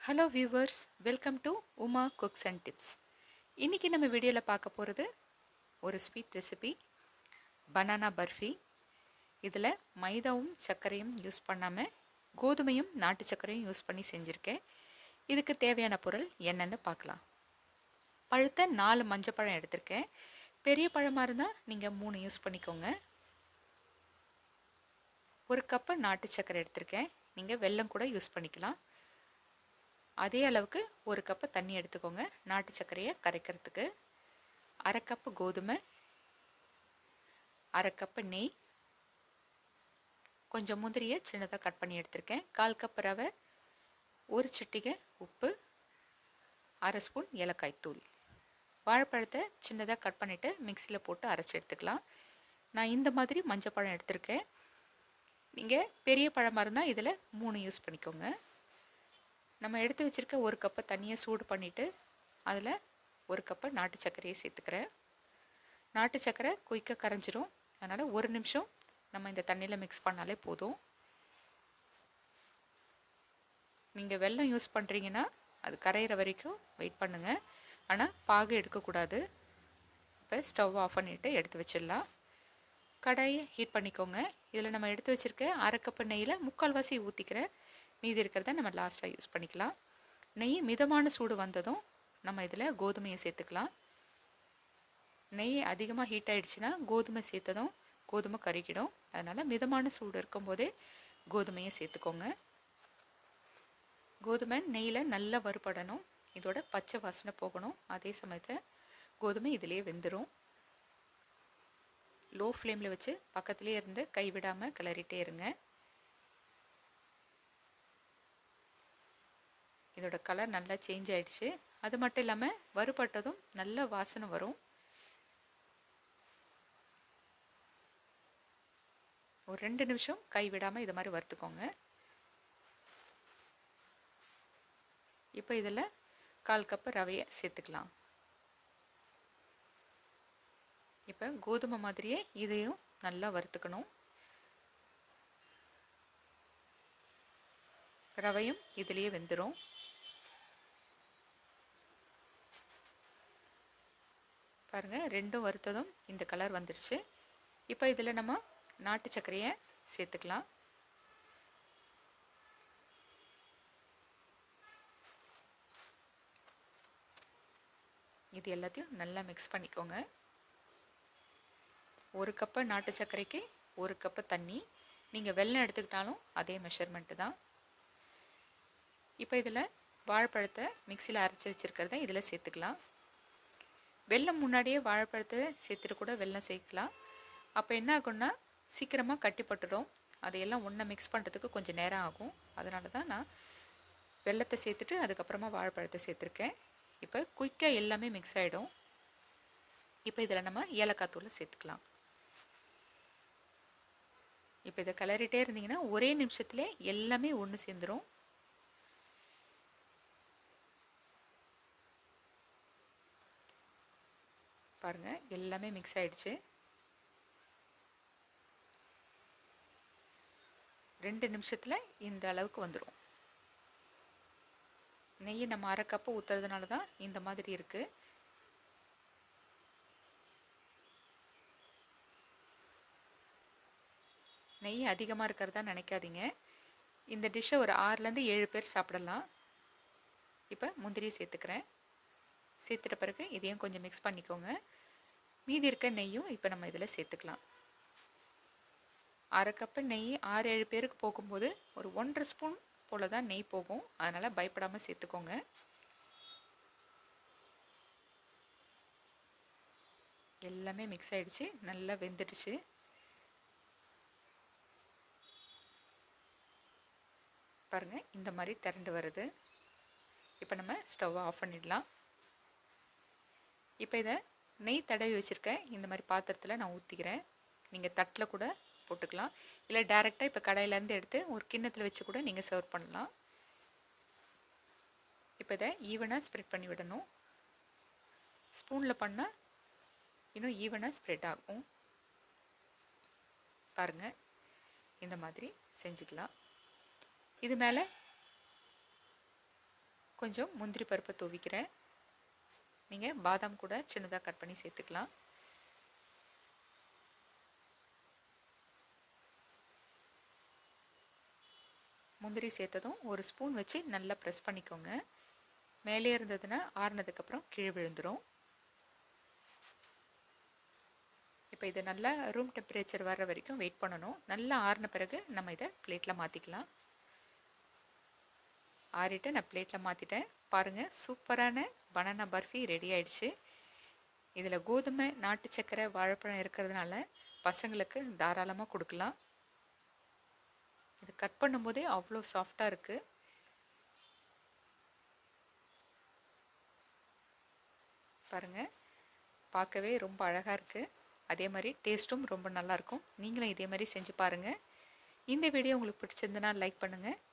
hello viewers welcome to Uma cooks and tips இன்றைக்கி நம்ம வீடியோவில் பார்க்க போகிறது ஒரு ஸ்வீட் ரெசிபி பனானா பர்ஃபி இதில் மைதாவும் சர்க்கரையும் யூஸ் பண்ணாமல் கோதுமையும் நாட்டு சர்க்கரையும் யூஸ் பண்ணி செஞ்சுருக்கேன் இதுக்கு தேவையான பொருள் என்னென்னு பார்க்கலாம் பழுத்த நாலு மஞ்சள் பழம் எடுத்திருக்கேன் பெரிய பழமாக இருந்தால் நீங்கள் மூணு யூஸ் பண்ணிக்கோங்க ஒரு கப்பு நாட்டு சர்க்கரை எடுத்திருக்கேன் நீங்கள் வெல்லம் கூட யூஸ் பண்ணிக்கலாம் அதே அளவுக்கு ஒரு கப்பு தண்ணி எடுத்துக்கோங்க நாட்டு சர்க்கரையை கரைக்கிறதுக்கு அரை கப்பு கோதுமை அரை கப்பு நெய் கொஞ்சம் முந்திரியை சின்னதாக கட் பண்ணி எடுத்திருக்கேன் கால் கப் ரவை ஒரு சிட்டிகை உப்பு அரை ஸ்பூன் ஏலக்காய் தூள் வாழைப்பழத்தை சின்னதாக கட் பண்ணிவிட்டு மிக்சியில் போட்டு அரைச்சி எடுத்துக்கலாம் நான் இந்த மாதிரி மஞ்சள் பழம் எடுத்திருக்கேன் நீங்கள் பெரிய பழமாக இருந்தால் இதில் மூணு யூஸ் பண்ணிக்கோங்க நம்ம எடுத்து வச்சுருக்க ஒரு கப்பை தண்ணியை சூடு பண்ணிவிட்டு அதில் ஒரு கப்பை நாட்டு சர்க்கரையை சேர்த்துக்கிறேன் நாட்டு சர்க்கரை குயிக்காக கரைஞ்சிரும் அதனால் ஒரு நிமிஷம் நம்ம இந்த தண்ணியில் மிக்ஸ் பண்ணாலே போதும் நீங்கள் வெல்லம் யூஸ் பண்ணுறீங்கன்னா அது கரையிற வரைக்கும் வெயிட் பண்ணுங்கள் ஆனால் பாகு எடுக்கக்கூடாது இப்போ ஸ்டவ் ஆஃப் பண்ணிவிட்டு எடுத்து வச்சிடலாம் கடாயை ஹீட் பண்ணிக்கோங்க இதில் நம்ம எடுத்து வச்சுருக்க அரை கப்பு நெய்யில் முக்கால்வாசி ஊற்றிக்கிறேன் மீதி இருக்கிறத நம்ம லாஸ்ட்டாக யூஸ் பண்ணிக்கலாம் நெய் மிதமான சூடு வந்ததும் நம்ம இதில் கோதுமையை சேர்த்துக்கலாம் நெய் அதிகமாக ஹீட் ஆகிடுச்சுன்னா கோதுமை சேர்த்ததும் கோதுமை கருகிடும் அதனால் மிதமான சூடு இருக்கும்போதே கோதுமையை சேர்த்துக்கோங்க கோதுமை நெய்யில் நல்லா வறுபடணும் இதோட பச்சை வாசனை போகணும் அதே சமயத்தில் கோதுமை இதிலே வெந்துடும் லோ ஃப்ளேமில் வச்சு பக்கத்துலேயே இருந்து கைவிடாமல் கிளறிட்டே இருங்க இதோட கலர் நல்லா சேஞ்ச் ஆயிடுச்சு அது மட்டும் இல்லாமல் வறுபட்டதும் நல்ல வாசனை வரும் ஒரு ரெண்டு நிமிஷம் கைவிடாமல் இது மாதிரி வறுத்துக்கோங்க இப்போ இதில் கால் கப்பு ரவையை சேர்த்துக்கலாம் இப்போ கோதுமை மாதிரியே இதையும் நல்லா வறுத்துக்கணும் ரவையும் இதுலேயே வெந்துடும் பாருங்கள் ரெண்டும் வறுத்ததும் இந்த கலர் வந்துருச்சு இப்போ இதில் நம்ம நாட்டு சர்க்கரையை சேர்த்துக்கலாம் இது எல்லாத்தையும் நல்லா மிக்ஸ் பண்ணிக்கோங்க ஒரு கப்பு நாட்டு சர்க்கரைக்கு ஒரு கப்பு தண்ணி நீங்கள் வெல்லம் எடுத்துக்கிட்டாலும் அதே மெஷர்மெண்ட்டு தான் இப்போ இதில் வாழைப்பழத்தை மிக்சியில் அரைச்சி வச்சுருக்கிறத இதில் சேர்த்துக்கலாம் வெல்லம் முன்னாடியே வாழைப்பழத்தை சேர்த்துட்டு கூட வெல்லம் சேர்க்கலாம் அப்போ என்ன ஆகும்னா சீக்கிரமாக கட்டிப்பட்டுடும் அதையெல்லாம் ஒன்றை மிக்ஸ் பண்ணுறதுக்கு கொஞ்சம் நேரம் ஆகும் அதனால தான் நான் வெள்ளத்தை சேர்த்துட்டு அதுக்கப்புறமா வாழைப்பழத்தை சேர்த்துருக்கேன் இப்போ குயிக்காக எல்லாமே மிக்ஸ் ஆகிடும் இப்போ இதில் நம்ம ஏலக்காய் தூளை சேர்த்துக்கலாம் இப்போ இதை கிளறிட்டே இருந்தீங்கன்னா ஒரே நிமிஷத்துல எல்லாமே ஒன்று சேர்ந்துடும் பாருங்கள் எல்லாமே மிக்ஸ் ஆயிடுச்சு ரெண்டு நிமிஷத்தில் இந்த அளவுக்கு வந்துடும் நெய்யை நம்ம அரை கப்பு ஊற்றுறதுனால தான் இந்த மாதிரி இருக்குது நெய் அதிகமாக இருக்கிறதா நினைக்காதீங்க இந்த டிஷ்ஷை ஒரு ஆறுலேருந்து ஏழு பேர் சாப்பிடலாம் இப்போ முந்திரி சேர்த்துக்கிறேன் சேர்த்துட்ட பிறகு இதையும் கொஞ்சம் மிக்ஸ் பண்ணிக்கோங்க மீதி இருக்க நெய்யும் இப்போ நம்ம இதில் சேர்த்துக்கலாம் அரை கப்பு நெய் ஆறு ஏழு பேருக்கு போகும்போது ஒரு ஒன்றரை ஸ்பூன் போல் தான் நெய் போகும் அதனால் பயப்படாமல் சேர்த்துக்கோங்க எல்லாமே மிக்ஸ் ஆகிடுச்சு நல்லா வெந்துடுச்சு பாருங்கள் இந்த மாதிரி திரண்டு வருது இப்போ நம்ம ஸ்டவ்வை ஆஃப் பண்ணிடலாம் இப்போ இதை நெய் தடவி வச்சுருக்கேன் இந்த மாதிரி பாத்திரத்தில் நான் ஊற்றிக்கிறேன் நீங்கள் தட்டில் கூட போட்டுக்கலாம் இல்லை டேரெக்டாக இப்போ கடையிலேருந்து எடுத்து ஒரு கிண்ணத்தில் வச்சு கூட நீங்கள் சர்வ் பண்ணலாம் இப்போ இதை ஈவனாக ஸ்ப்ரெட் பண்ணி விடணும் ஸ்பூனில் பண்ணால் இன்னும் ஈவனாக ஸ்ப்ரெட் ஆகும் பாருங்கள் இந்த மாதிரி செஞ்சுக்கலாம் இது மேலே கொஞ்சம் முந்திரி பருப்பு தூவிக்கிறேன் நீங்கள் பாதாம் கூட சின்னதாக கட் பண்ணி சேர்த்துக்கலாம் முந்திரி சேர்த்ததும் ஒரு ஸ்பூன் வச்சு நல்லா ப்ரெஸ் பண்ணிக்கோங்க மேலே இருந்ததுன்னா ஆறுனதுக்கப்புறம் கீழே விழுந்துடும் இப்போ இதை நல்லா ரூம் டெம்பரேச்சர் வர்ற வரைக்கும் வெயிட் பண்ணணும் நல்லா ஆறின பிறகு நம்ம இதை பிளேட்டில் மாற்றிக்கலாம் ஆறிட்டு நான் பிளேட்டில் மாற்றிட்டேன் பாருங்கள் சூப்பரான பனானா பர்ஃபி ரெடி ஆயிடுச்சு இதில் கோதுமை நாட்டு சக்கரை வாழைப்பழம் இருக்கிறதுனால பசங்களுக்கு தாராளமாக கொடுக்கலாம் இது கட் பண்ணும்போதே அவ்வளோ சாஃப்டாக இருக்குது பாருங்கள் பார்க்கவே ரொம்ப அழகாக இருக்குது அதே மாதிரி டேஸ்ட்டும் ரொம்ப நல்லாயிருக்கும் நீங்களும் இதே மாதிரி செஞ்சு பாருங்கள் இந்த வீடியோ உங்களுக்கு பிடிச்சிருந்தனா லைக் பண்ணுங்கள்